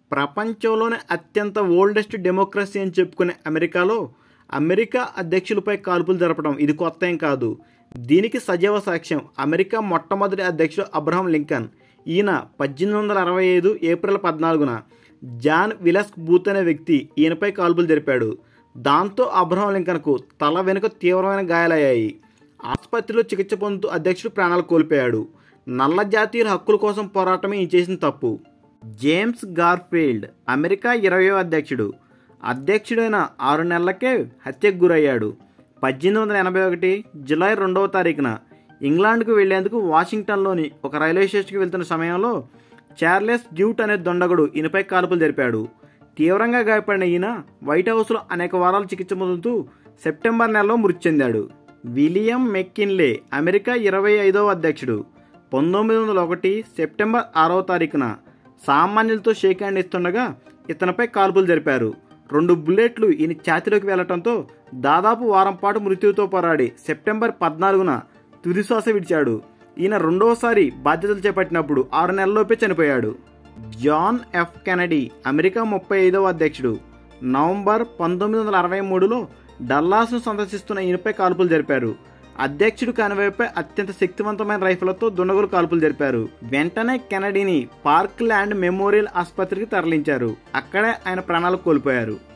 ప్రపంచంలోనే అత్యంత oldest democracy అని చెప్పుకునే అమెరికాలో అమెరికా అధ్యక్షులపై కాల్పులు జరపడం ఇది కొత్త ఏం కాదు దీనికి సజీవ సాక్ష్యం అమెరికా మొట్టమొదటి అధ్యక్షుడు అబ్రహం లింకన్ ఈయన పద్దెనిమిది వందల అరవై ఐదు ఏప్రిల్ పద్నాలుగున జాన్ విలస్ బూత్ అనే వ్యక్తి ఈయనపై కాల్పులు జరిపాడు దాంతో అబ్రహం లింకన్కు తల వెనుక తీవ్రమైన గాయాలయ్యాయి ఆసుపత్రిలో చికిత్స పొందుతూ అధ్యక్షుడు ప్రాణాలు కోల్పోయాడు నల్ల జాతీయుల హక్కుల కోసం పోరాటమే ఈయన చేసిన తప్పు జేమ్స్ గార్ఫీల్డ్ అమెరికా ఇరవయో అధ్యక్షుడు అధ్యక్షుడైన ఆరు నెలలకే హత్యకు గురయ్యాడు పద్దెనిమిది వందల ఎనభై ఒకటి జూలై రెండవ తారీఖున ఇంగ్లాండ్కు వెళ్లేందుకు వాషింగ్టన్లోని ఒక రైల్వే స్టేషన్కి వెళ్తున్న సమయంలో చార్లెస్ డ్యూట్ అనే దొండగుడు ఈయనపై కాల్పులు జరిపాడు తీవ్రంగా గాయపడిన ఈయన వైట్ హౌస్లో అనేక వారాలు చికిత్స పొందుతూ సెప్టెంబర్ నెలలో మృతి చెందాడు విలియం మెక్కిన్లే అమెరికా ఇరవై ఐదవ అధ్యక్షుడు పంతొమ్మిది వందల ఒకటి సెప్టెంబర్ ఆరవ తారీఖున సామాన్యులతో షేక్ హ్యాండ్ ఇస్తుండగా ఇతనిపై కాల్పులు జరిపారు రెండు బుల్లెట్లు ఈయన ఛాతిలోకి వెళ్లటంతో దాదాపు వారం పాటు మృత్యువుతో పోరాడి సెప్టెంబర్ పద్నాలుగున తుదిశ్వాస విడిచాడు ఈయన రెండవసారి బాధ్యతలు చేపట్టినప్పుడు ఆరు నెలల్లోపే చనిపోయాడు జాన్ ఎఫ్ కెనడీ అమెరికా ముప్పై ఐదవ అధ్యక్షుడు నవంబర్ పంతొమ్మిది వందల అరవై మూడులో డల్లాస్ను సందర్శిస్తున్న ఈయనపై కాల్పులు జరిపారు అధ్యక్షుడు కనువైపై అత్యంత శక్తివంతమైన రైఫిళ్లతో దుండగులు కాల్పులు జరిపారు వెంటనే కెనడీని పార్క్ ల్యాండ్ మెమోరియల్ ఆసుపత్రికి తరలించారు అక్కడే ఆయన ప్రాణాలు కోల్పోయారు